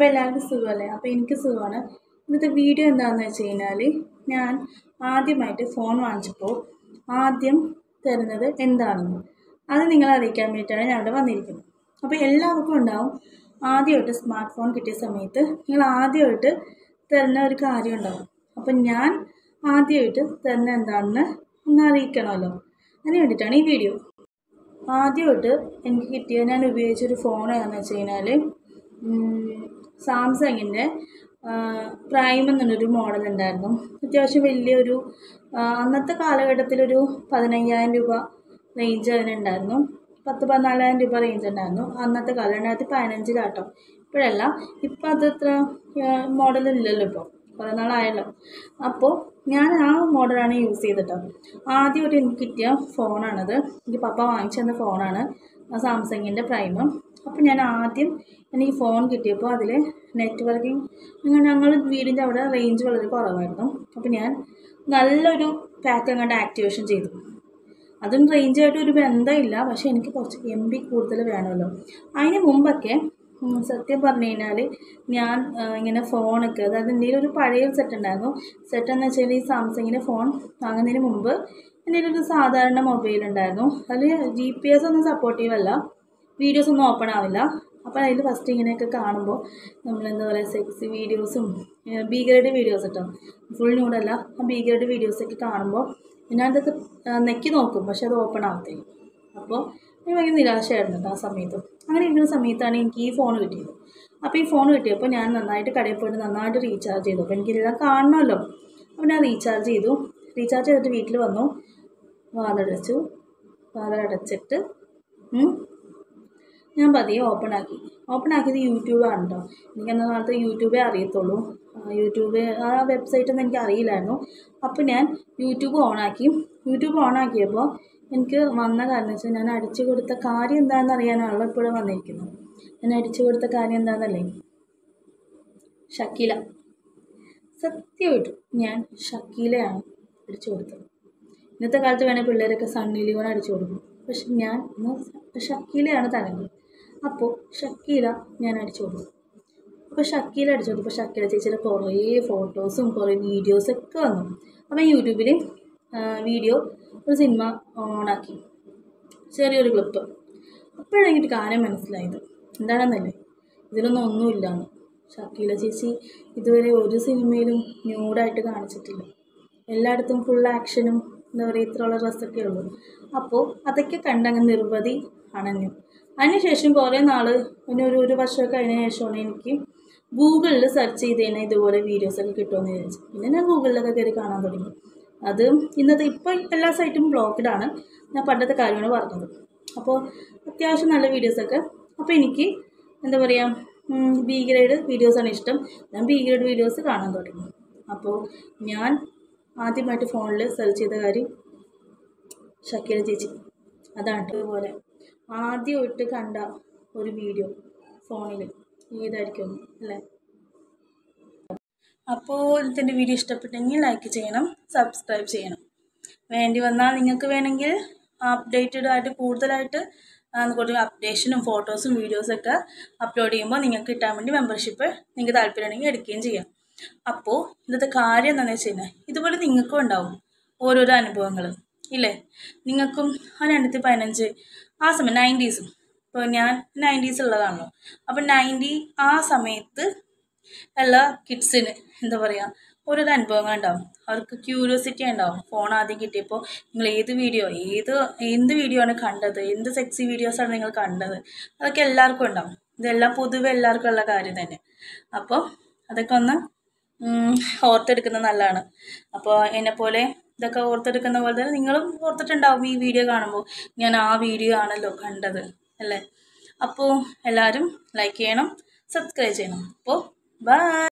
അപ്പോൾ എല്ലാവർക്കും സുഖമല്ലേ അപ്പോൾ എനിക്ക് സുഖമാണ് ഇന്നത്തെ വീഡിയോ എന്താണെന്ന് വെച്ച് കഴിഞ്ഞാൽ ഞാൻ ആദ്യമായിട്ട് ഫോൺ വാങ്ങിച്ചപ്പോൾ ആദ്യം തരുന്നത് എന്താണെന്ന് അത് നിങ്ങളെ അറിയിക്കാൻ വേണ്ടിയിട്ടാണ് ഞാൻ ഇവിടെ വന്നിരിക്കുന്നത് അപ്പോൾ എല്ലാവർക്കും ഉണ്ടാവും ആദ്യമായിട്ട് സ്മാർട്ട് ഫോൺ കിട്ടിയ സമയത്ത് നിങ്ങൾ ആദ്യമായിട്ട് തരുന്ന ഒരു കാര്യം ഉണ്ടാവും അപ്പം ഞാൻ ആദ്യമായിട്ട് തരുന്ന എന്താണെന്ന് ഒന്ന് അറിയിക്കണമല്ലോ അതിന് വേണ്ടിയിട്ടാണ് ഈ വീഡിയോ ആദ്യമായിട്ട് എനിക്ക് കിട്ടിയ ഞാൻ ഉപയോഗിച്ചൊരു ഫോൺ ഏതാണെന്ന് വെച്ച് കഴിഞ്ഞാൽ സാംസങ്ങിൻ്റെ പ്രൈം എന്നുള്ളൊരു മോഡൽ ഉണ്ടായിരുന്നു അത്യാവശ്യം വലിയൊരു ആ, അന്നത്തെ കാലഘട്ടത്തിലൊരു പതിനയ്യായിരം രൂപ റേഞ്ച് അതിനുണ്ടായിരുന്നു പത്ത് പതിനാലായിരം രൂപ റേഞ്ച് ഉണ്ടായിരുന്നു അന്നത്തെ കാലം രണ്ടായിരത്തി പതിനഞ്ചിലാട്ടോ ഇപ്പോഴല്ല ഇപ്പം അത് ഇത്ര മോഡലില്ലല്ലോ ഇപ്പോൾ കുറേ നാളായല്ലോ അപ്പോൾ ഞാൻ ആ മോഡലാണ് യൂസ് ചെയ്തിട്ടോ ആദ്യമായിട്ട് എനിക്ക് കിട്ടിയ ഫോണാണത് എനിക്ക് പപ്പ വാങ്ങിച്ചു തന്ന ഫോണാണ് സാംസങ്ങിൻ്റെ പ്രൈം അപ്പോൾ ഞാൻ ആദ്യം എനിക്ക് ഫോൺ കിട്ടിയപ്പോൾ അതിൽ നെറ്റ്വർക്കിംഗ് അങ്ങനെ ഞങ്ങൾ വീടിൻ്റെ അവിടെ റേഞ്ച് വളരെ കുറവായിരുന്നു അപ്പോൾ ഞാൻ നല്ലൊരു പാക്ക് അങ്ങോട്ട് ആക്ടിവേഷൻ ചെയ്തു അതും റേഞ്ചായിട്ട് ഒരു ബന്ധമില്ല പക്ഷേ എനിക്ക് കുറച്ച് എം ബി കൂടുതൽ വേണമല്ലോ അതിന് മുമ്പൊക്കെ ഉം, സത്യം പറഞ്ഞു കഴിഞ്ഞാൽ ഞാൻ ആ, ഇങ്ങനെ ഫോണൊക്കെ അതായത് എൻ്റെ ഒരു പഴയ സെറ്റ് ഉണ്ടായിരുന്നു സെറ്റ് എന്ന് വെച്ചാൽ ഈ സാംസങ്ങിൻ്റെ ഫോൺ വാങ്ങുന്നതിന് മുമ്പ് എൻ്റെ ഒരു സാധാരണ മൊബൈൽ ഉണ്ടായിരുന്നു അതിൽ ജി പി എസ് ഒന്നും സപ്പോർട്ടീവ് അല്ല വീഡിയോസ് ഒന്നും ഓപ്പൺ ആവില്ല അപ്പോൾ അതിൽ ഫസ്റ്റ് ഇങ്ങനെയൊക്കെ കാണുമ്പോൾ നമ്മൾ എന്താ പറയുക സെക്സി വീഡിയോസും ബി ഗ്രേഡ് വീഡിയോസ് കേട്ടോ ഫുൾ ന്യൂഡല്ല ആ ബി ഗ്രേഡ് വീഡിയോസൊക്കെ കാണുമ്പോൾ ഞാനതൊക്കെ ആ, നെക്കി നോക്കും പക്ഷെ അത് ഓപ്പൺ ആവത്തില്ല അപ്പോൾ എനിക്ക് ഭയങ്കര നിരാശയായിരുന്നു കേട്ടോ ആ സമയത്ത് അങ്ങനെ ഇരിക്കുന്ന സമയത്താണ് എനിക്ക് ഈ ഫോൺ കിട്ടിയത് അപ്പോൾ ഈ ഫോൺ കിട്ടിയപ്പോൾ ഞാൻ നന്നായിട്ട് കടയിൽ പോയിട്ട് നന്നായിട്ട് റീചാർജ് ചെയ്തു അപ്പോൾ എനിക്കിതെല്ലാം കാണണമല്ലോ അപ്പോൾ ഞാൻ റീചാർജ് ചെയ്തു റീചാർജ് ചെയ്തിട്ട് വീട്ടിൽ വന്നു വാതിലടച്ചു വാതിലടച്ചിട്ട് ഉം, ഞാൻ പതിയെ ഓപ്പൺ ആക്കി ഓപ്പൺ ആക്കിയത് യൂട്യൂബാണ് കേട്ടോ എനിക്ക് അന്ന കാലത്ത് യൂട്യൂബേ അറിയത്തുള്ളൂ ആ, യൂട്യൂബ് ആ വെബ്സൈറ്റ് ഒന്നും എനിക്ക് അറിയില്ലായിരുന്നു അപ്പോൾ ഞാൻ യൂട്യൂബ് ഓണാക്കി യൂട്യൂബ് ഓണാക്കിയപ്പോൾ എനിക്ക് വന്ന കാര്യം എന്ന് വെച്ചാൽ ഞാൻ അടിച്ചു കൊടുത്ത കാര്യം എന്താണെന്ന് അറിയാനാണല്ലോ ഇപ്പോഴും വന്നിരിക്കുന്നത് ഞാൻ അടിച്ചു കൊടുത്ത കാര്യം എന്താണെന്നല്ലേ ഷക്കീല സത്യമായിട്ടും ഞാൻ ഷക്കീലയാണ് അടിച്ചു കൊടുത്തത് ഇന്നത്തെ കാലത്ത് വേണേൽ പിള്ളേരൊക്കെ സണ്ണി ലിയോൺ അടിച്ചു കൊടുക്കും പക്ഷെ ഞാൻ ഇന്ന് ഷക്കീലയാണ് തരങ്ങൾ അപ്പോൾ ഷക്കീല ഞാൻ അടിച്ചു കൊടുത്തു അപ്പോൾ ഷക്കീല അടിച്ചു കൊടുത്തു അപ്പോൾ ഷക്കീല ചേച്ചിയുടെ കുറേ ഫോട്ടോസും കുറേ വീഡിയോസും ഒക്കെ വന്നു അപ്പോൾ യൂട്യൂബിൽ വീഡിയോ ഒരു സിനിമ ഓണാക്കി ചെറിയൊരു ക്ലിപ്പ് അപ്പോഴാണ് എനിക്ക് കാര്യം മനസ്സിലായത് എന്താണെന്നല്ലേ ഇതിലൊന്നും ഒന്നുമില്ലാന്ന് ഷക്കീല ചേച്ചി ഇതുവരെ ഒരു സിനിമയിലും ന്യൂഡായിട്ട് കാണിച്ചിട്ടില്ല എല്ലായിടത്തും ഫുൾ ആക്ഷനും എന്താ പറയുക ഇത്രയുള്ള ഡ്രസ്സൊക്കെ ഉള്ളൂ അപ്പോൾ അതൊക്കെ കണ്ടങ്ങ് നിർവധി അണഞ്ഞു അതിനുശേഷം കുറേ നാൾ പിന്നെ ഒരു ഒരു വർഷമൊക്കെ അതിന് ശേഷമാണ് എനിക്ക് ഗൂഗിളിൽ സെർച്ച് ചെയ്ത് കഴിഞ്ഞാൽ ഇതുപോലെ വീഡിയോസൊക്കെ കിട്ടുമെന്ന് വിചാരിച്ചു പിന്നെ ഞാൻ ഗൂഗിളിലൊക്കെ കയറി കാണാൻ തുടങ്ങി അത് ഇന്നത്തെ ഇപ്പോൾ എല്ലാ സൈറ്റും ബ്ലോക്ക്ഡാണ് ഞാൻ പണ്ടത്തെ കാര്യമാണ് പറഞ്ഞത് അപ്പോൾ അത്യാവശ്യം നല്ല വീഡിയോസൊക്കെ അപ്പോൾ എനിക്ക് എന്താ പറയുക ബി ഗ്രേഡ് വീഡിയോസാണ് ഇഷ്ടം ഞാൻ ബി ഗ്രേഡ് വീഡിയോസ് കാണാൻ തുടങ്ങി അപ്പോൾ ഞാൻ ആദ്യമായിട്ട് ഫോണിൽ സെർച്ച് ചെയ്ത കാര്യം ഷക്കീല ചേച്ചി അതാണ് ഇതുപോലെ ആദ്യമായിട്ട് കണ്ട ഒരു വീഡിയോ ഫോണിൽ ഏതായിരിക്കും അല്ലേ അപ്പോൾ ഇതിൻ്റെ വീഡിയോ ഇഷ്ടപ്പെട്ടെങ്കിൽ ലൈക്ക് ചെയ്യണം സബ്സ്ക്രൈബ് ചെയ്യണം വേണ്ടി വന്നാൽ നിങ്ങൾക്ക് വേണമെങ്കിൽ അപ്ഡേറ്റഡ് ആയിട്ട് കൂടുതലായിട്ട് ആ, കുറച്ച് അപ്ഡേഷനും ഫോട്ടോസും വീഡിയോസൊക്കെ അപ്ലോഡ് ചെയ്യുമ്പോൾ നിങ്ങൾക്ക് കിട്ടാൻ വേണ്ടി മെമ്പർഷിപ്പ് നിങ്ങൾക്ക് താല്പര്യമുണ്ടെങ്കിൽ എടുക്കുകയും ചെയ്യാം അപ്പോൾ ഇന്നത്തെ കാര്യം എന്താണെന്ന് വെച്ച് കഴിഞ്ഞാൽ ഇതുപോലെ നിങ്ങൾക്കും ഉണ്ടാവും ഓരോരോ അനുഭവങ്ങൾ ഇല്ലേ നിങ്ങൾക്കും ആ രണ്ടായിരത്തി പതിനഞ്ച് ആ സമയം നയൻറ്റീസും ഇപ്പോൾ ഞാൻ നയൻറ്റീസ് ഉള്ളതാണല്ലോ അപ്പം നയൻറ്റി ആ സമയത്ത് എല്ലാ കിഡ്സിന് എന്താ പറയുക ഓരോരോ അനുഭവങ്ങൾ ഉണ്ടാവും അവർക്ക് ക്യൂരിയോസിറ്റി ഉണ്ടാവും ഫോൺ ആദ്യം കിട്ടിയപ്പോൾ നിങ്ങൾ ഏത് വീഡിയോ ഏത് എന്ത് വീഡിയോ ആണ് കണ്ടത് എന്ത് സെക്സി വീഡിയോസാണ് നിങ്ങൾ കണ്ടത് അതൊക്കെ എല്ലാവർക്കും ഉണ്ടാവും ഇതെല്ലാം പൊതുവെ എല്ലാവർക്കും ഉള്ള കാര്യം തന്നെ അപ്പോൾ അതൊക്കെ ഒന്ന് ഉം, ഓർത്തെടുക്കുന്നത് നല്ലതാണ് അപ്പോൾ എന്നെപ്പോലെ ഇതൊക്കെ ഓർത്തെടുക്കുന്ന പോലെ തന്നെ നിങ്ങളും ഓർത്തിട്ടുണ്ടാവും ഈ വീഡിയോ കാണുമ്പോൾ ഞാൻ ആ വീഡിയോ ആണല്ലോ കണ്ടത് അല്ലേ അപ്പോൾ എല്ലാവരും ലൈക്ക് ചെയ്യണം സബ്സ്ക്രൈബ് ചെയ്യണം അപ്പോൾ ബൈ